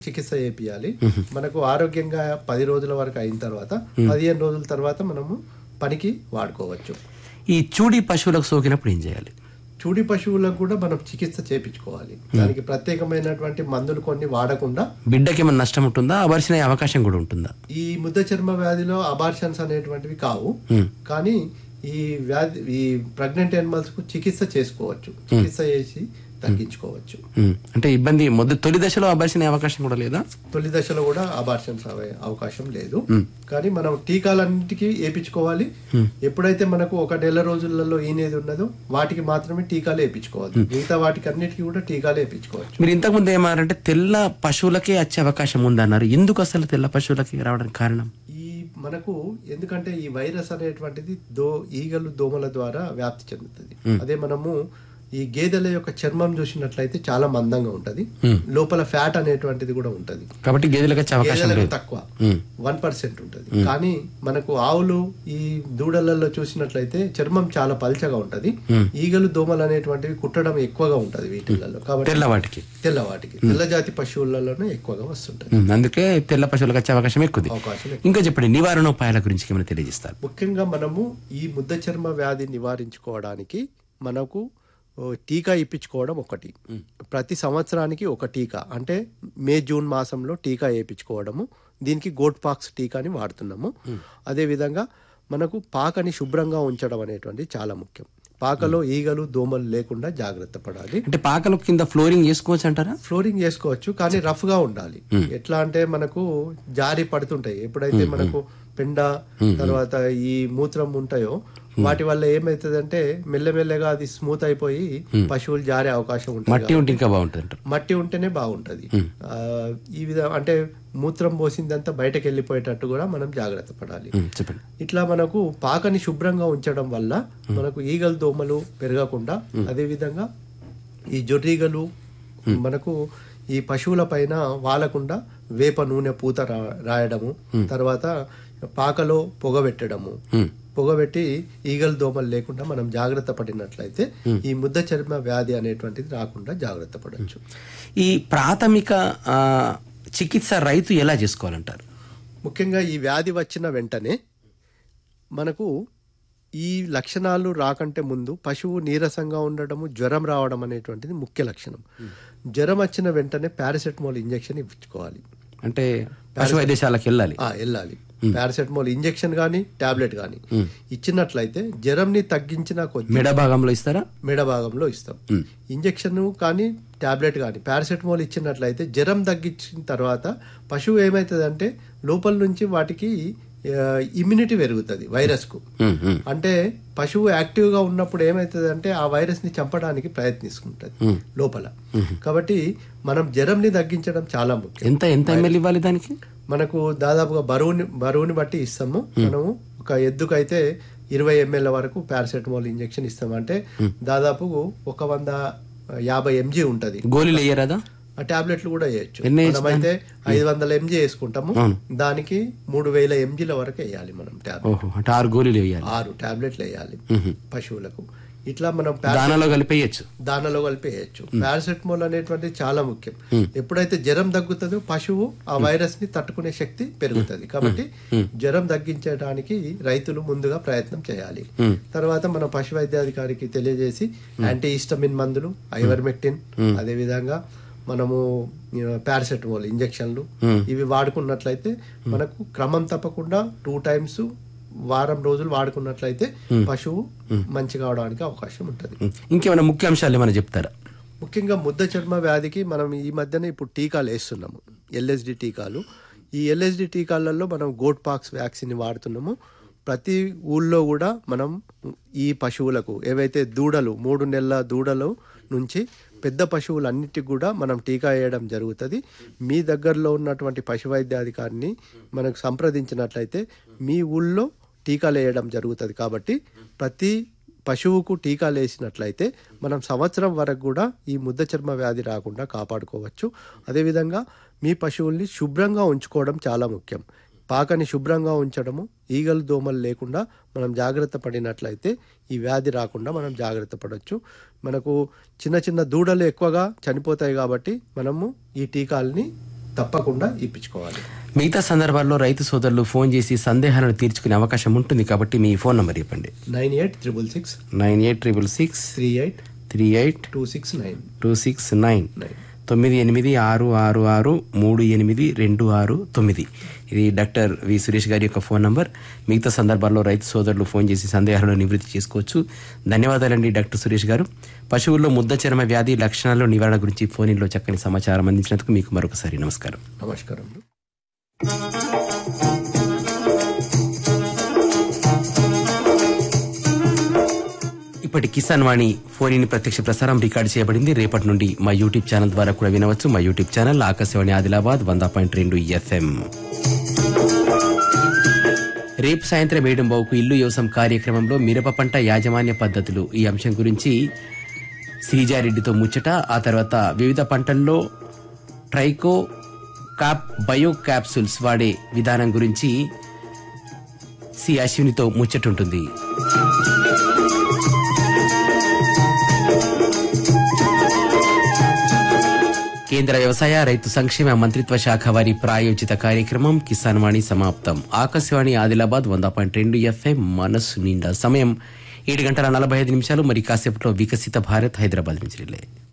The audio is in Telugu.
చికిత్స చేపియాలి మనకు ఆరోగ్యంగా పది రోజుల వరకు అయిన తర్వాత పదిహేను రోజుల తర్వాత మనము పనికి వాడుకోవచ్చు ఈ చూడి పశువులకు సోకినప్పుడు ఏం చేయాలి చూడి పశువులకు కూడా మనం చికిత్స చేపించుకోవాలి దానికి ప్రత్యేకమైనటువంటి మందులు కొన్ని వాడకుండా బిడ్డకి ఏమైనా నష్టం ఉంటుందా అవర్సిన అవకాశం కూడా ఉంటుందా ఈ ముద్ద చర్మ వ్యాధిలో అబార్షన్స్ అనేటువంటివి కావు కానీ ఈ వ్యాధి ఈ ప్రెగ్నెంట్ యానిమల్స్ కు చికిత్స చేసుకోవచ్చు చికిత్స చేసి తగ్గించుకోవచ్చు ఉమ్. అంటే ఇబ్బంది మొదటి తొలి దశలో అవర్సిన అవకాశం కూడా లేదా తొలి దశలో కూడా అబార్షన్స్ అవే అవకాశం లేదు కానీ మనం టీకాలన్నిటికీ వేయించుకోవాలి ఎప్పుడైతే మనకు ఒక నెల రోజులలో ఈనేది ఉన్నదో వాటికి మాత్రమే టీకాలు వేయించుకోవాలి మిగతా వాటికి అన్నిటికీ కూడా టీకాలు వేయించుకోవచ్చు మీరు ఇంతకుముందు ఏమన్నారంటే తెల్ల పశువులకే వచ్చే అవకాశం ఉందన్నారు ఎందుకు అసలు తెల్ల పశువులకి రావడానికి కారణం ఈ మనకు ఎందుకంటే ఈ వైరస్ అనేటువంటిది దో ఈగలు దోమల ద్వారా వ్యాప్తి చెందుతుంది అదే మనము ఈ గేదెల యొక్క చర్మం చూసినట్లయితే చాలా మందంగా ఉంటది లోపల ఫ్యాట్ అనేటువంటిది కూడా ఉంటది కాబట్టి గేదెలకు వచ్చే అవకాశం గేదెలకు లేదు తక్కువ వన్ పర్సెంట్ ఉంటది కానీ మనకు ఆవులు ఈ దూడలలో చూసినట్లయితే చర్మం చాలా పల్చగా ఉంటది ఈగలు దోమలు అనేటువంటివి కుట్టడం ఎక్కువగా ఉంటది వీటిలలో కాబట్టి తెల్ల వాటికి తెల్లవాటికి తెల్ల జాతి పశువులలోనే ఎక్కువగా వస్తుంటది ఉమ్. అందుకే తెల్ల పశువులకు వచ్చే అవకాశం ఎక్కువ అవకాశం ఇంకా చెప్పండి నివారణోపాయాల గురించి ఏమైనా తెలియజేస్తారు ముఖ్యంగా మనము ఈ ముద్ద చర్మ వ్యాధి నివారించుకోవడానికి మనకు ఓ, టీకా ఇప్పించుకోవడం ఒకటి ప్రతి సంవత్సరానికి ఒక టీకా అంటే మే జూన్ మాసంలో టీకా వేయించుకోవడము దీనికి గోట్ పాక్స్ టీకాని వాడుతున్నాము అదేవిధంగా మనకు పాకని శుభ్రంగా ఉంచడం అనేటువంటి చాలా ముఖ్యం పాకలో ఈగలు దోమలు లేకుండా జాగ్రత్త పడాలి అంటే పాకల కింద ఫ్లోరింగ్ చేసుకోవచ్చు అంటారా ఫ్లోరింగ్ చేసుకోవచ్చు కానీ రఫ్ గా ఉండాలి ఎట్లా అంటే మనకు జారి పడుతుంటాయి ఎప్పుడైతే మనకు పెండ తర్వాత ఈ మూత్రం ఉంటాయో వాటి వల్ల ఏమైతుందంటే మెల్లమెల్లగా అది స్మూత్ అయిపోయి పశువులు జారే అవకాశం ఉంటుంది మట్టి ఉంటే ఇంకా బాగుంటుంది అంటారు మట్టి ఉంటేనే బాగుంటది ఆ, ఈ విధ అంటే మూత్రం పోసిందంతా బయటకు వెళ్ళిపోయేటట్టు కూడా మనం జాగ్రత్త పడాలి ఉమ్, చెప్పండి ఇట్లా మనకు పాకని శుభ్రంగా ఉంచడం వల్ల మనకు ఈగలు దోమలు పెరగకుండా అదే విధంగా ఈ జొర్రీగలు మనకు ఈ పశువుల పైన వాలకుండా వేప నూనె పూత రా- రాయడము తర్వాత పాకలో పొగ పెట్టడము పొగబెట్టి ఈగలు దోమలు లేకుండా మనం జాగ్రత్త పడినట్లయితే ఈ ముద్ద చర్మ వ్యాధి అనేటువంటిది రాకుండా జాగ్రత్త పడవచ్చు ఈ ప్రాథమిక ఆ, చికిత్స రైతు ఎలా చేసుకోవాలంటారు ముఖ్యంగా ఈ వ్యాధి వచ్చిన వెంటనే మనకు ఈ లక్షణాలు రాకంటే ముందు పశువు నీరసంగా ఉండడము జ్వరం రావడం అనేటువంటిది ముఖ్య లక్షణం జ్వరం వచ్చిన వెంటనే పారాసెటమాల్ ఇంజెక్షన్ ఇచ్చుకోవాలి అంటే పశు వైద్యశాలకు వెళ్ళాలి ఆ, వెళ్ళాలి పారాసెటమాల్ ఇంజెక్షన్ కానీ టాబ్లెట్ కానీ ఇచ్చినట్లయితే జ్వరంని తగ్గించిన కొద్ది మెడ భాగంలో ఇస్తారా మెడ భాగంలో ఇస్తాం ఇంజెక్షన్ కానీ టాబ్లెట్ కానీ పారాసెటమాల్ ఇచ్చినట్లయితే జ్వరం తగ్గించిన తర్వాత పశువు ఏమవుతుందంటే లోపల నుంచి వాటికి ఇమ్యూనిటీ పెరుగుతుంది వైరస్కు ఉమ్, ఉమ్. అంటే పశువు యాక్టివ్ గా ఉన్నప్పుడు ఏమవుతుంది అంటే ఆ వైరస్ ని చంపడానికి ప్రయత్నిస్తుంటది లోపల కాబట్టి మనం జ్వరంని తగ్గించడం చాలా ముఖ్యం ఎంత ఎంత ఎంఎల్ ఇవ్వాలి దానికి మనకు దాదాపుగా బరువుని బరువుని బట్టి ఇస్తాము మనము ఒక ఎద్దుకైతే ఇరవై ఎంఎల్ వరకు పారాసెటమాల్ ఇంజెక్షన్ ఇస్తాము అంటే దాదాపు ఒక వంద యాభై ఎంజీ ఉంటది గోళీలు వేయరాదా ఆ టాబ్లెట్లు కూడా వేయచ్చు ఎన్ని వేయచ్చు మనమైతే ఐదు వందల ఎంజీ వేసుకుంటాము దానికి మూడు వేల ఎంజీల వరకు వేయాలి మనం టాబ్లెట్ ఓహో అంటే ఆరు గోళీలు వేయాలి ఆరు టాబ్లెట్లు వేయాలి పశువులకు ఇట్లా మనం పా- దానాలో కలిపి వేయచ్చు దానిలో కలిపి వేయచ్చు పారాసెటమాల్ అనేటువంటిది చాలా ముఖ్యం ఎప్పుడైతే జ్వరం తగ్గుతుందో పశువు ఆ వైరస్ ని తట్టుకునే శక్తి పెరుగుతుంది కాబట్టి జ్వరం తగ్గించడానికి రైతులు ముందుగా ప్రయత్నం చేయాలి తర్వాత మన పశు వైద్యాధికారికి తెలియజేసి యాంటీ హిస్టమిన్ మందులు ఐవర్మెక్టిన్ అదే విధంగా మనము పారాసెటమాల్ ఇంజెక్షన్లు ఇవి వాడుకున్నట్లయితే మనకు క్రమం తప్పకుండా టూ టైమ్స్ వారం రోజులు వాడుకున్నట్లయితే పశువు మంచి కావడానికి అవకాశం ఉంటుంది ఉమ్. ఇంకేమైనా ముఖ్య అంశాలు ఏమైనా చెప్తారా ముఖ్యంగా ముద్ద చర్మ వ్యాధికి మనం ఈ మధ్యన ఇప్పుడు టీకాలు వేస్తున్నాము ఎల్ఎస్డి టీకాలు ఈ ఎల్ఎస్డి టీకాలలో మనం గోట్ పాక్స్ వ్యాక్సిన్ వాడుతున్నాము ప్రతి ఊళ్ళో కూడా మనం ఈ పశువులకు ఏవైతే దూడలు మూడు నెలల దూడలు నుంచి పెద్ద పశువులన్నిటికి కూడా మనం టీకా వేయడం జరుగుతుంది మీ దగ్గరలో ఉన్నటువంటి పశు వైద్యాధికారిని మనకు సంప్రదించినట్లయితే మీ ఊళ్ళో టీకాలు వేయడం జరుగుతుంది కాబట్టి ప్రతి పశువుకు టీకాలు వేసినట్లయితే మనం సంవత్సరం వరకు కూడా ఈ ముద్ద చర్మ వ్యాధి రాకుండా కాపాడుకోవచ్చు అదేవిధంగా మీ పశువుల్ని శుభ్రంగా ఉంచుకోవడం చాలా ముఖ్యం పాకని శుభ్రంగా ఉంచడము ఈగలు దోమలు లేకుండా మనం జాగ్రత్త పడినట్లయితే ఈ వ్యాధి రాకుండా మనం జాగ్రత్త పడవచ్చు మనకు చిన్న చిన్న దూడలు ఎక్కువగా చనిపోతాయి కాబట్టి మనము ఈ టీకాల్ని తప్పకుండా ఇప్పించుకోవాలి మిగతా సందర్భాల్లో రైతు సోదరులు ఫోన్ చేసి సందేహాలను తీర్చుకునే అవకాశం ఉంటుంది కాబట్టి మీ ఫోన్ నంబర్ చెప్పండి nine eight triple six nine eight triple six three eight three eight two six nine two six nine nine తొమ్మిది ఎనిమిది ఆరు ఆరు ఆరు మూడు ఎనిమిది రెండు ఆరు తొమ్మిది ఇది డాక్టర్ వి సురేష్ గారి యొక్క ఫోన్ నంబర్ మిగతా సందర్భాల్లో రైతు సోదరులు ఫోన్ చేసి సందేహాలను నివృత్తి చేసుకోవచ్చు ధన్యవాదాలండి డాక్టర్ సురేష్ గారు పశువుల్లో ముద్ద చర్మ వ్యాధి లక్షణాలు నివారణ గురించి ఫోన్ ఇన్లో చక్కని సమాచారం అందించినందుకు మీకు మరొకసారి నమస్కారం నమస్కారం ఇప్పటి కిసాన్ వాణి ఫోన్ ఇన్ ప్రత్యక్ష ప్రసారం రికార్డు చేయబడింది రేపటి నుండి మా యూట్యూబ్ ఛానల్ ద్వారా కూడా వినవచ్చు మా యూట్యూబ్ ఛానల్ ఆకాశవాణి ఆదిలాబాద్ వంద పాయింట్ రెండు ఎఫ్ఎం రేపు సాయంత్రం ఏడు బావుకు ఇల్లు వ్యవసాయం కార్యక్రమంలో మిరప పంట యాజమాన్య పద్ధతులు ఈ అంశం గురించి శ్రీజారెడ్డితో ముచ్చట ఆ తర్వాత వివిధ పంటల్లో ట్రైకో కాప్ బయో క్యాప్సూల్స్ వాడే విధానం గురించి సి అశ్వినితో ముచ్చటుంటుంది కేంద్ర వ్యవసాయ రైతు సంక్షేమ మంత్రిత్వ శాఖ వారి ప్రాయోజిత కార్యక్రమం కిసాన్ వాణి సమాప్తం ఆకాశవాణి ఆదిలాబాద్ వంద పాయింట్ రెండు ఎఫ్ఎం మనస్సు నిండా సమయం ఏడు గంటల నలభై ఐదు నిమిషాలు మరి కాసేపట్లో వికసిత భారత్ హైదరాబాద్ నుంచి రిలే